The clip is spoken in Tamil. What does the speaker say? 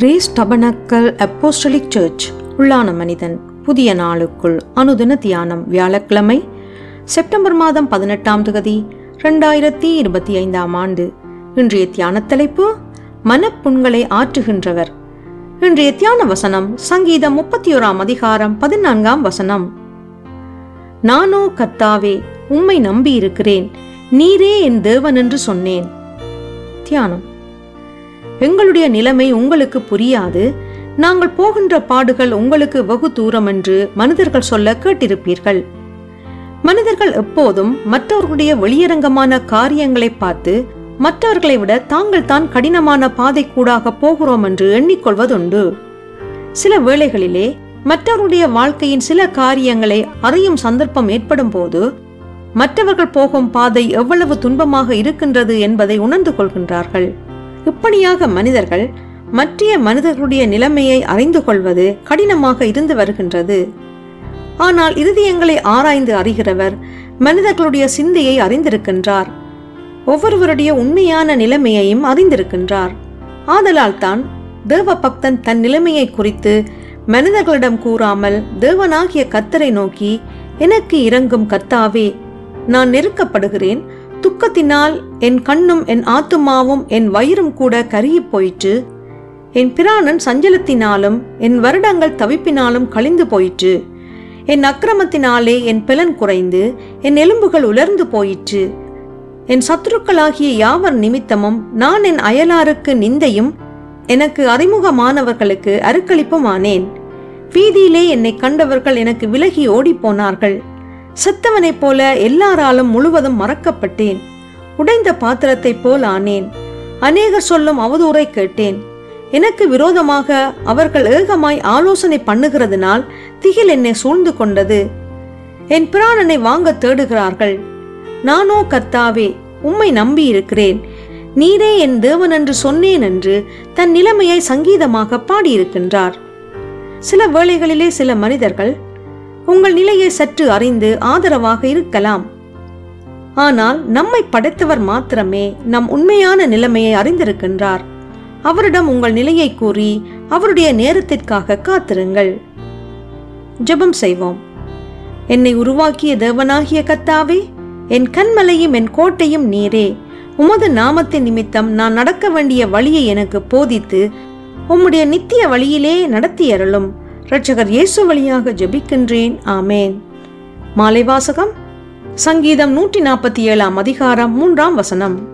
கிரேஸ் டபனக்கல் அப்போஸ்டலிக் சர்ச் உள்ளான மனிதன் புதிய நாளுக்குள் அனுதின தியானம் வியாழக்கிழமை செப்டம்பர் மாதம் பதினெட்டாம் தேதி ரெண்டாயிரத்தி இருபத்தி ஐந்தாம் ஆண்டு இன்றைய தியான தலைப்பு மனப்புண்களை ஆற்றுகின்றவர் இன்றைய தியான வசனம் சங்கீதம் முப்பத்தி ஓராம் அதிகாரம் பதினான்காம் வசனம் நானோ கர்த்தாவே உம்மை நம்பியிருக்கிறேன் நீரே என் தேவன் என்று சொன்னேன் தியானம் எங்களுடைய நிலைமை உங்களுக்கு புரியாது நாங்கள் போகின்ற பாடுகள் உங்களுக்கு வெகு தூரம் என்று மனிதர்கள் சொல்ல கேட்டிருப்பீர்கள் மனிதர்கள் எப்போதும் மற்றவர்களுடைய வெளியரங்கமான காரியங்களை பார்த்து மற்றவர்களை விட தாங்கள் தான் கடினமான பாதை கூடாக போகிறோம் என்று எண்ணிக்கொள்வதுண்டு சில வேளைகளிலே மற்றவருடைய வாழ்க்கையின் சில காரியங்களை அறியும் சந்தர்ப்பம் ஏற்படும் போது மற்றவர்கள் போகும் பாதை எவ்வளவு துன்பமாக இருக்கின்றது என்பதை உணர்ந்து கொள்கின்றார்கள் இப்படியாக மனிதர்கள் மற்றைய மனிதர்களுடைய நிலைமையை அறிந்து கொள்வது கடினமாக இருந்து வருகின்றது ஆனால் இருதயங்களை ஆராய்ந்து அறிகிறவர் மனிதர்களுடைய சிந்தையை அறிந்திருக்கின்றார் ஒவ்வொருவருடைய உண்மையான நிலைமையையும் அறிந்திருக்கின்றார் ஆதலால் தான் தேவ பக்தன் தன் நிலைமையை குறித்து மனிதர்களிடம் கூறாமல் தேவனாகிய கத்தரை நோக்கி எனக்கு இறங்கும் கர்த்தாவே நான் நெருக்கப்படுகிறேன் துக்கத்தினால் என் கண்ணும் என் ஆத்துமாவும் என் வயிறும் கூட கருகிப் போயிற்று என் பிராணன் சஞ்சலத்தினாலும் என் வருடங்கள் தவிப்பினாலும் கழிந்து போயிற்று என் அக்கிரமத்தினாலே என் பிலன் குறைந்து என் எலும்புகள் உலர்ந்து போயிற்று என் சத்துருக்களாகிய யாவர் நிமித்தமும் நான் என் அயலாருக்கு நிந்தையும் எனக்கு அறிமுகமானவர்களுக்கு அருக்களிப்பும் ஆனேன் வீதியிலே என்னை கண்டவர்கள் எனக்கு விலகி ஓடிப்போனார்கள் செத்தவனைப் போல எல்லாராலும் முழுவதும் மறக்கப்பட்டேன் உடைந்த பாத்திரத்தைப் போல் ஆனேன் அநேகர் சொல்லும் அவதூறை கேட்டேன் எனக்கு விரோதமாக அவர்கள் ஏகமாய் ஆலோசனை பண்ணுகிறதுனால் திகில் என்னை சூழ்ந்து கொண்டது என் பிராணனை வாங்க தேடுகிறார்கள் நானோ கர்த்தாவே உம்மை நம்பி இருக்கிறேன் நீரே என் தேவன் என்று சொன்னேன் என்று தன் நிலைமையை சங்கீதமாக பாடியிருக்கின்றார் சில வேளைகளிலே சில மனிதர்கள் உங்கள் நிலையை சற்று அறிந்து ஆதரவாக இருக்கலாம் ஆனால் நம்மை படைத்தவர் மாத்திரமே நம் உண்மையான நிலைமையை அறிந்திருக்கின்றார் அவரிடம் உங்கள் நிலையை கூறி அவருடைய நேரத்திற்காக காத்திருங்கள் ஜெபம் செய்வோம் என்னை உருவாக்கிய தேவனாகிய கத்தாவே என் கண்மலையும் என் கோட்டையும் நீரே உமது நாமத்தின் நிமித்தம் நான் நடக்க வேண்டிய வழியை எனக்கு போதித்து உம்முடைய நித்திய வழியிலே நடத்தியருளும் இரட்சகர் இயேசு வழியாக ஜெபிக்கின்றேன் ஆமேன் மாலை வாசகம் சங்கீதம் நூற்றி நாற்பத்தி ஏழாம் அதிகாரம் மூன்றாம் வசனம்